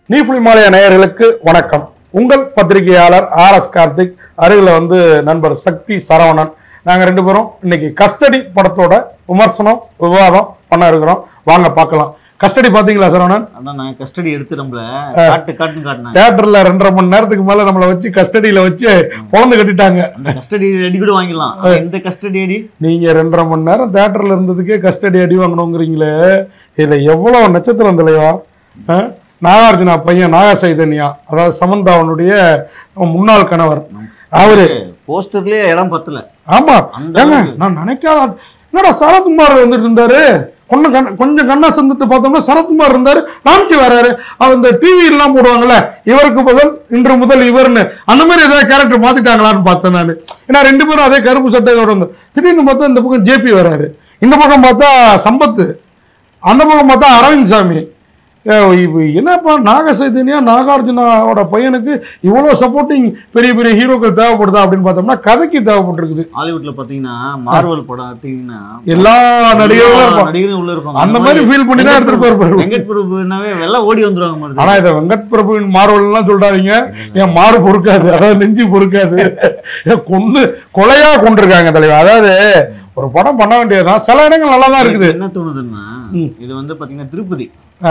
நீஃபுலி மாலைய நேயர்களுக்கு வணக்கம் உங்கள் பத்திரிகையாளர் ஆர் எஸ் கார்த்திக் அருகில் வந்து நண்பர் சக்தி சரவணன் நாங்கள் ரெண்டு பேரும் இன்னைக்கு கஸ்டடி படத்தோட விமர்சனம் விவாதம் பண்ண இருக்கிறோம் வாங்க பார்க்கலாம் கஸ்டடி பார்த்தீங்களா சரவணன் அதான் நான் கஸ்டடி எடுத்து நம்மள காட்டு காட்டுன்னு காட்டினேன் தியேட்டர்ல ரெண்டரை மணி நேரத்துக்கு மேல நம்மளை வச்சு கஸ்டடியில வச்சு பொழந்து கட்டிட்டாங்க அந்த கஸ்டடி அடி கூட வாங்கிடலாம் இந்த கஸ்டடி அடி நீங்க ரெண்டரை மணி நேரம் தியேட்டர்ல இருந்ததுக்கே கஸ்டடி அடி வாங்கணுங்கிறீங்களே இதுல எவ்வளவு நட்சத்திரம் தலைவா ஆ? நாகார்ஜுனா பையன் நாக சைதன்யா அதாவது சமந்தாவனுடைய முன்னாள் கணவர் அவரு போஸ்டர்லயே இடம் பத்தல ஆமா அந்த ஏங்க அளவுக்கு. நான் நினைக்காத என்னடா சரத்குமார் வந்துட்டு இருந்தாரு கொஞ்சம் கண் கொஞ்சம் கண்ணா சந்துட்டு பார்த்தோம்னா சரத்குமார் இருந்தாரு ராம்கி வராரு அவர் இந்த டிவி எல்லாம் போடுவாங்கல்ல இவருக்கு பதில் இன்று முதல் இவர்னு அந்த மாதிரி ஏதாவது கேரக்டர் மாத்திட்டாங்களான்னு பார்த்தேன் நான் ஏன்னா ரெண்டு பேரும் அதே கருப்பு சட்டையோட வந்து திடீர்னு பார்த்தா இந்த பக்கம் ஜேபி வராரு இந்த பக்கம் பார்த்தா சம்பத்து அந்த பக்கம் பார்த்தா அரவிந்த் சாமி ஏ, இப்ப என்னப்பா நாக சைதன்யா நாகார்ஜுனாவோட பையனுக்கு இவ்வளோ சப்போர்ட்டிங் பெரிய பெரிய ஹீரோக்கள் தேவைப்படுதா அப்படின்னு பார்த்தோம்னா கதைக்கு தேவைப்பட்டிருக்குது ஹாலிவுட்ல பாத்தீங்கன்னா மார்வல் படம் எடுத்தீங்கன்னா எல்லா நடிகர்களும் எல்லா இருப்பாங்க. நடிகரும் உள்ள இருப்பாங்க அந்த மாதிரி ஃபீல் பண்ணி தான் எடுத்துட்டு போயிருப்பாரு வெங்கட் பிரபுனாவே வெள்ளம் ஓடி வந்துருவாங்க மாதிரி ஆனா இதை வெங்கட் பிரபுவின் மார்வல் எல்லாம் சொல்றாதீங்க என் மாறு பொறுக்காது அதாவது நெஞ்சு பொறுக்காது ஏன் கொண்டு கொலையா கொண்டிருக்காங்க தலைவர் அதாவது ஒரு படம் பண்ண வேண்டியதுதான் சில இடங்கள் நல்லா தான் இருக்குது என்ன தோணுதுன்னா ம். இது வந்து பாத்தீங்கன்னா திருப்பதி ஆ.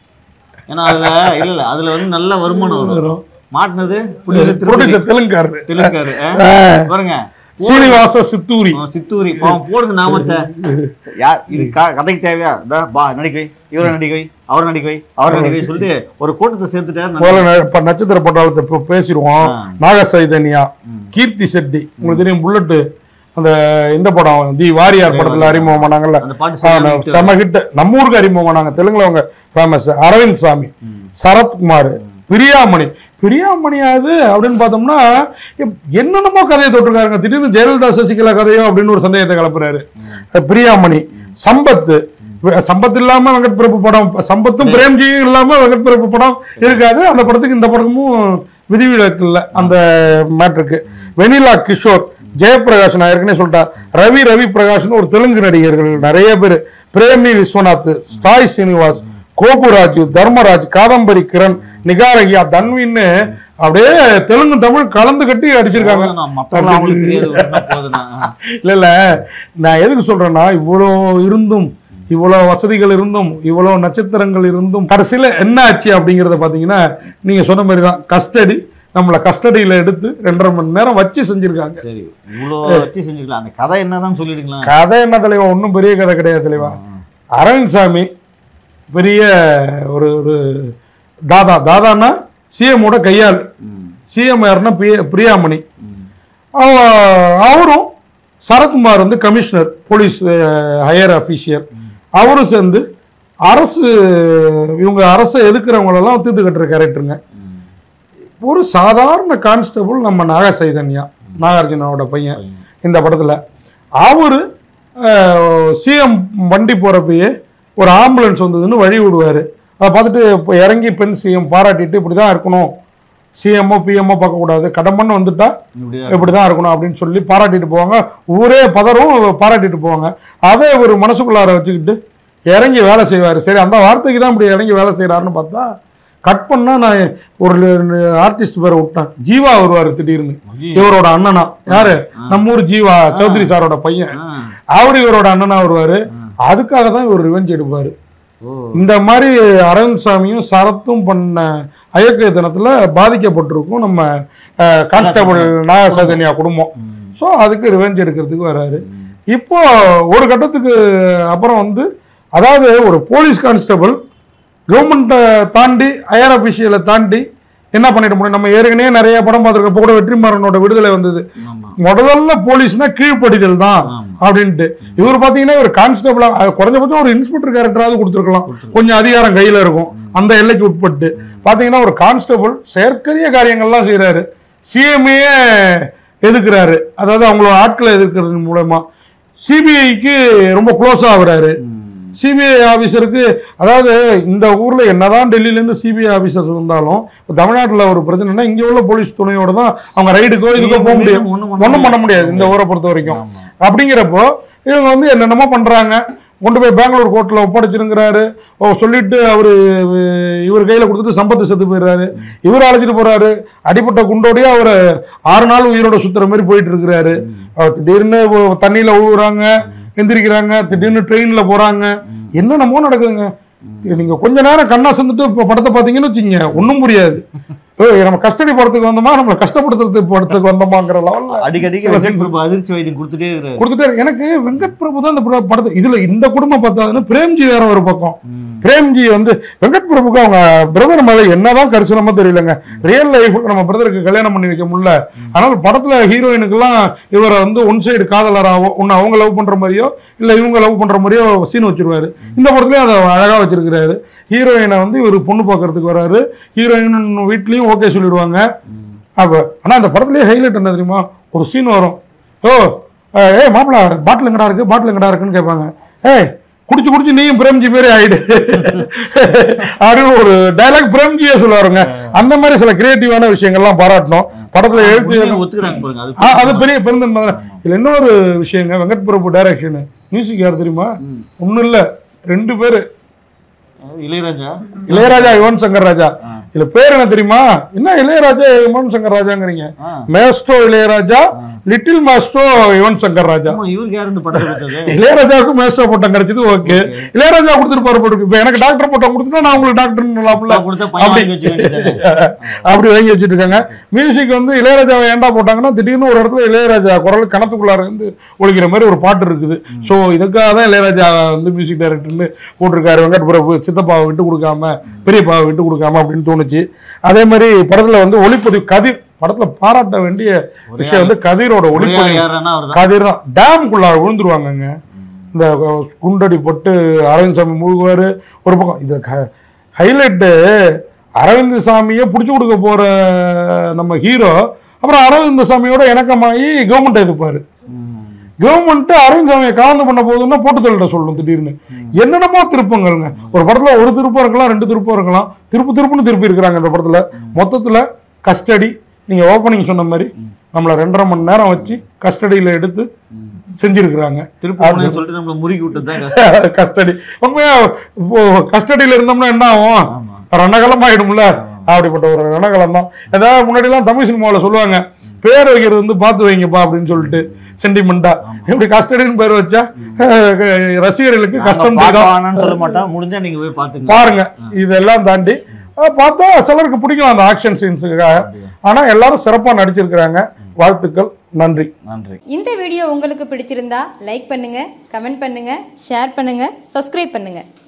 ஏன்னா அதுல இல்ல இல்ல அதுல வந்து நல்ல வருமானம் வரும் வரும். மாட்டினது புனித திருப்பதி ப்ரொடியூசர் தெலுங்காரு திலக்காரு ஆ. பாருங்க சீனிவாச சித்தூரி அவன் சித்தூரி பாவம் போடுங்க நாமத்தை யார் இது க- கதைக்கு தேவையா இதா, பா நடிக்கை இவரை நடிக்கை அவர் நடிக்கை அவர் நடிக்கை சொல்லிட்டு ஒரு கூட்டத்தை சேர்த்துட்டாரு முதல்ல ந- இப்ப நட்சத்திர பட்டாளத்தை இப்ப பேசிடுவோம் ஆ. நாக சைதன்யா ம். கீர்த்தி செட்டி உங்களுக்கு தெரியும் புல்லட்டு அந்த இந்த படம் தி வாரியார் படத்துல அறிமுகமானாங்கல்ல அந்த பாட்டு ஆ, சரியான ந- hit. செம ஹிட் நம்ம ஊருக்கு அறிமுகமானாங்க தெலுங்குல அவங்க ஃபேமஸ் அரவிந்த் சாமி ம். சரத்குமார் பிரியாமணி பிரியாமணியாது அப்படின்னு பார்த்தோம்னா எப்- என்னென்னமோ கதையை தொட்டிருக்காருங்க திடீர்னு ஜெயலலிதா சசிகலா கதையோ அப்படின்னு ஒரு சந்தேகத்தை கிளப்புறாரு அது பிரியாமணி சம்பத்து வே- சம்பத் இல்லாம வெங்கட் பிரபு படம் சம்பத்தும் பிரேம்ஜியும் இல்லாம வெங்கட் பிரபு படம் இருக்காது அந்த படத்துக்கு இந்த படமும் விதிவிலக்கு இல்லை அந்த மேட்ருக்கு வெனிலா கிஷோர் ஜெயபிரகாஷ் நான் ஏற்கனவே சொல்லிட்டேன் ரவி ரவி பிரகாஷ்னு ஒரு தெலுங்கு நடிகர்கள் நிறைய பேர் பிரேமி விஸ்வநாத் சாய் சீனிவாஸ் கோபுராஜ் தர்மராஜ் காதம்பரி கிரண் நிகாரகியா தன்வின்னு அப்படியே தெலுங்கு தமிழ் கலந்து கட்டி அடிச்சிருக்காங்க போதும் நான் மத்தவங்க அவங்களுக்கு தெரியாது விட்டா போதும்னா. இல்ல இல்ல நான் எதுக்கு சொல்றேன்னா இவ்வளோ இருந்தும் இவ்வளோ வசதிகள் இருந்தும் இவ்வளோ நட்சத்திரங்கள் இருந்தும் கடைசியில் என்ன ஆச்சு அப்படிங்கிறத பார்த்தீங்கன்னா நீங்க சொன்ன மாதிரி தான் கஸ்டடி நம்மளை கஸ்டடியில் எடுத்து ரெண்டரை மணி நேரம் வச்சு செஞ்சிருக்காங்க சரி இவ்வளோ வச்சு செஞ்சுக்கலாம் அந்த கதை என்னதான் சொல்லிடுங்களா கதை என்ன தலைவா ஒன்றும் பெரிய கதை கிடையாது தலைவா அரவிந்த் சாமி பெரிய ஒரு ஒரு தாதா தாதான்னா சிஎம்மோட கையாள் சிஎம் யாருன்னா பிரிய பிரியாமணி அவ- அவரும் சரத்குமார் வந்து கமிஷனர் போலீஸ் ஹையர் அஃபீஷியல் அவரும் சேர்ந்து அரசு இவங்க அரசை எதுக்குறவங்களெல்லாம் தீர்த்து கட்டுற கேரக்டருங்க ஒரு சாதாரண கான்ஸ்டபுள் நம்ம நாக சைதன்யா நாகார்ஜுனாவோட பையன் இந்த படத்தில் அவர் சிஎம் வண்டி போகிறப்பயே ஒரு ஆம்புலன்ஸ் வந்ததுன்னு வழி விடுவார் அதை பார்த்துட்டு இப்போ இறங்கி பெண் சிஎம் பாராட்டிட்டு இப்படி தான் இருக்கணும் சிஎம்ஓ பிஎம்ஓ பார்க்கக்கூடாது கடம்பன்னு வந்துட்டா இப்படியா இப்படி தான் இருக்கணும் அப்படின்னு சொல்லி பாராட்டிட்டு போவாங்க ஊரே பதறும் பாராட்டிட்டு போவாங்க அதை ஒரு மனசுக்குள்ளார வச்சுக்கிட்டு இறங்கி வேலை செய்வார் சரி அந்த வார்த்தைக்கு தான் இப்படி இறங்கி வேலை செய்கிறாருன்னு பார்த்தா கட் பண்ணா நான் ஒரு ஆர்டிஸ்ட் பேரை விட்டேன் ஜீவா வருவார் திடீர்னு ஐயோ. இவரோட அண்ணனா யாரு நம்ம ஊர் ஜீவா சௌத்ரி சாரோட பையன் ஆ. அவரு இவரோட அண்ணனா வருவாரு அதுக்காக தான் இவர் ரிவெஞ்ச் எடுப்பாரு ஓ இந்த மாதிரி அரவிந்த் சாமியும் சரத்தும் பண்ண அயோக்கிய தினத்துல பாதிக்கப்பட்டிருக்கும் நம்ம அஹ், கான்ஸ்டபிள் நாக சைதன்யா குடும்பம் ம். ஸோ அதுக்கு ரிவெஞ்ச் எடுக்கிறதுக்கு வராரு இப்போ ஒரு கட்டத்துக்கு அப்புறம் வந்து அதாவது ஒரு போலீஸ் கான்ஸ்டபிள் கவர்மெண்ட்டை தாண்டி ஹையர் அஃபிஷியலை தாண்டி என்ன பண்ணிட முடியும் நம்ம ஏற்கனவே நிறைய படம் பார்த்துருக்கோம் இப்போ கூட வெற்றிமாறனோட விடுதலை வந்தது ஆமா முதல்ல போலீஸ்னா கீழ்ப்படிதல் தான் ஆமா. அப்படின்ட்டு இவர் பாத்தீங்கன்னா ஒரு கான்ஸ்டபிளா அது குறைஞ்சபட்சம் ஒரு இன்ஸ்பெக்டர் கேரக்டராவது கொடுத்துருக்கலாம் கொஞ்சம் அதிகாரம் கையில இருக்கும் அந்த எல்லைக்கு உட்பட்டு பாத்தீங்கன்னா ஒரு கான்ஸ்டபிள் செயற்கரிய காரியங்கள்லாம் செய்றாரு சிஎம்ஏ எதுக்குறாரு அதாவது அவங்களோட ஆட்களை எதிர்க்கிறது மூலமா சிபிஐக்கு ரொம்ப க்ளோஸ் ஆகுறாரு ம். சிபிஐ ஆபீசருக்கு அதாவது இந்த ஊர்ல என்னதான் டெல்லியில இருந்து சிபிஐ ஆபீசர்ஸ் வந்தாலும் இப்ப தமிழ்நாட்டுல ஒரு பிரச்சனைனா இங்க உள்ள போலீஸ் துணையோட தான் அவங்க ரைடுக்கோ இதுக்கோ போக முடியும் ஒண்ணும் ஒண்ணும் பண்ண முடியாது இந்த ஊரை பொறுத்த வரைக்கும் ஆமா. அப்படிங்கிறப்போ இவங்க வந்து என்னென்னமோ பண்றாங்க கொண்டு போய் பெங்களூர் கோர்ட்டில் ஒப்படைச்சிருங்கிறாரு ஓ சொல்லிட்டு அவரு அஹ், இவர் கையில் கொடுத்துட்டு சம்பத்து செத்து போயிடுறாரு இவர் அழைச்சிட்டு போறாரு அடிப்பட்ட குண்டோடயே அவர் ஆறு நாள் உயிரோட சுத்துற மாதிரி போயிட்டு இருக்கிறாரு அவர் திடீர்னு ஒ- தண்ணியில விழுகுறாங்க எந்திரிக்கிறாங்க திடீர்னு ட்ரெயின்ல போறாங்க என்னென்னமோ நடக்குதுங்க நீங்க கொஞ்ச நேரம் கண்ணா சந்துட்டு இப்போ படத்தை பார்த்தீங்கன்னு வச்சுங்க ஒன்றும் புரியாது ஏய், நம்ம கஸ்டடி படத்துக்கு வந்தோமா நம்மளை கஷ்டப்படுத்துறதுக்கு படத்துக்கு வந்தோமாங்கிற லெவலில் அடிக்கடிக்கு சில வெங்கட் பிரபு அதிர்ச்சி வைத்தியம் கொடுத்துட்டே இருக்கிறாரு கொடுத்துட்டே இருக்கு. எனக்கு வெங்கட் பிரபு தான் இந்த பட- படத்தை இதுல இந்த குடும்பம் பார்த்தாதுன்னு பிரேம்ஜி வேற ஒரு பக்கம் பிரேம்ஜி வந்து வெங்கட் பிரபுக்கு அவங்க பிரதர் மேல என்னதான் கரிசனமா தெரியலங்க ரியல் லைஃபுக்கு நம்ம பிரதருக்கு கல்யாணம் பண்ணி வைக்க முடியல அதனால படத்துல ஹீரோயினுக்கெல்லாம் இவரை வந்து ஒன் சைடு காதலராவோ ஒன்னு அவங்க லவ் பண்ற மாதிரியோ இல்ல இவங்க லவ் பண்ற மாதிரியோ சீன் வச்சிருவாரு இந்த படத்துலயும் அதை அழகா வச்சிருக்கிறாரு ஹீரோயினை வந்து இவர் பொண்ணு பார்க்கறதுக்கு வராரு ஹீரோயின் வீட்லயும் ஓகே சொல்லிடுவாங்க அப்ப ஆனா அந்த படத்துலயே ஹைலைட் என்ன தெரியுமா ஒரு சீன் வரும் ஓ அஹ், ஏய் மாப்பிள பாட்டில் எங்கடா இருக்கு பாட்டில் எங்கடா இருக்குன்னு கேட்பாங்க ஏய் குடிச்சு குடிச்சு நீயும் பிரேம்ஜி பேரே ஆயிடு அப்படின்னு ஒரு டைலாக் பிரேம்ஜியே சொல்லுவாருங்க அந்த மாதிரி சில கிரியேட்டிவான விஷயங்கள்லாம் பாராட்டணும் படத்துல எழுத்து உண்மையிலே ஒத்துக்கிறாங்க பாருங்க அது ஆ, அது பெரிய பெருந்தன்மை தானே. இதுல இன்னொரு விஷயங்க வெங்கட் பிரபு டைரக்ஷன் மியூசிக் யார் தெரியுமா ம். ஒண்ணும் இல்ல ரெண்டு பேரு இளையராஜா இளையராஜா யுவன் சங்கர் ராஜா ஆ. இதுல பேர் என்ன தெரியுமா என்ன இளையராஜா யுவன் சங்கர் ராஜாங்கிறீங்க ஆ. Maestro Ilaiyaraaja little maestro Yuvan Shankar Raja ஆமா, இவருக்கு யாரு இந்த படத்தை கொடுத்தது இளையராஜாவுக்கு மேஸ்ட்ரோ பட்டம் கிடைச்சது ஓகே இளையராஜா கொடுத்துட்டு போட்டு இப்ப எனக்கு டாக்டர் பட்டம் கொடுத்துட்டா நான் உங்களுக்கு டாக்டர் நான் கொடுத்தா பையன் வாங்கி வச்சுக்க வேண்டியதுதானே? அப்படி வாங்கி வச்சுட்டு இருக்காங்க மியூசிக் வந்து இளையராஜாவை ஏன்டா போட்டாங்கன்னா திடீர்னு ஒரு இடத்துல இளையராஜா குரல் கணத்துக்குள்ளார இருந்து ஒழிக்கிற மாதிரி ஒரு பாட்டு இருக்குது ஸோ இதுக்காக தான் இளையராஜா வந்து மியூசிக் டைரக்டர்னு போட்டிருக்காரு வெங்கட் பிரபு சித்தப்பாவை விட்டு கொடுக்காம பெரியப்பாவை விட்டு கொடுக்காம அப்படின்னு தோணுச்சு அதே மாதிரி படத்துல வந்து ஒளிப்பதிவு கதிர் படத்துல பாராட்ட வேண்டிய விஷயம் வந்து கதிரோட ஒரே ஆள் ஒளிப்பதிவு யாருன்னா அவர்தான். கதிர் தான் டேமுக்குள்ளார விழுந்துருவாங்கங்க இந்த அஹ், குண்டடி போட்டு அரவிந்த் சாமி முழுகுவார் ஒரு பக்கம் இது ஹைலைட்டு அரவிந்த் சாமியை பிடிச்சி கொடுக்க போற நம்ம ஹீரோ அப்புறம் அரவிந்த் சாமியோட இணக்கமாகி கவர்மெண்ட் எதிர்ப்பாரு ம். கவர்மெண்ட் அரவிந்த் சாமியை கலந்து பண்ண போகுதுன்னா போட்டு தள்ளிட சொல்லும் திடீர்னு என்னென்னமோ திருப்பங்கள்ங்க ஒரு படத்துல ஒரு திருப்பம் இருக்கலாம் ரெண்டு திருப்பம் இருக்கலாம் திருப்பு திருப்புன்னு திருப்பி இருக்கிறாங்க இந்த படத்துல மொத்தத்துல கஸ்டடி நீங்க ஓப்பனிங் சொன்ன மாதிரி நம்மள ரெண்டரை மணி நேரம் வச்சு கஸ்டடியில எடுத்து ம். செஞ்சிருக்கிறாங்க திருப்பி போனேன்னு சொல்லிட்டு நம்மள முறுக்கி விட்டது தான் கஷ்டம் கஸ்டடி உண்மையா இப்போ கஸ்டடியில இருந்தோம்னா என்ன ஆகும் ஆமா ரணகலம் ஆயிடும்ல அப்படிப்பட்ட ஒரு ரணகலம் தான் ஏதாவது முன்னாடி எல்லாம் தமிழ் சினிமாவில் சொல்லுவாங்க பேர் வைக்கிறது வந்து பார்த்து வைங்கப்பா அப்படின்னு சொல்லிட்டு சென்டிமெண்டா இப்படி கஸ்டடின்னு பேர் வச்சா அஹ், ரசிகர்களுக்கு நாங்க கஷ்டம் பார்க்க தான் வேணாம்னு சொல்ல மாட்டோம் முடிஞ்சா நீங்க போய் பாத்துங்க பாருங்க இதெல்லாம் தாண்டி அஹ், பார்த்தா சிலருக்கு பிடிக்கும் அந்த ஆக்ஷன் சீன்ஸுக்காக ஆனா எல்லாரும் சிறப்பா நடிச்சிருக்கிறாங்க வாழ்த்துக்கள் நன்றி நன்றி இந்த வீடியோ உங்களுக்கு பிடிச்சிருந்தா லைக் பண்ணுங்க கமெண்ட் பண்ணுங்க ஷேர் பண்ணுங்க சப்ஸ்கிரைப் பண்ணுங்க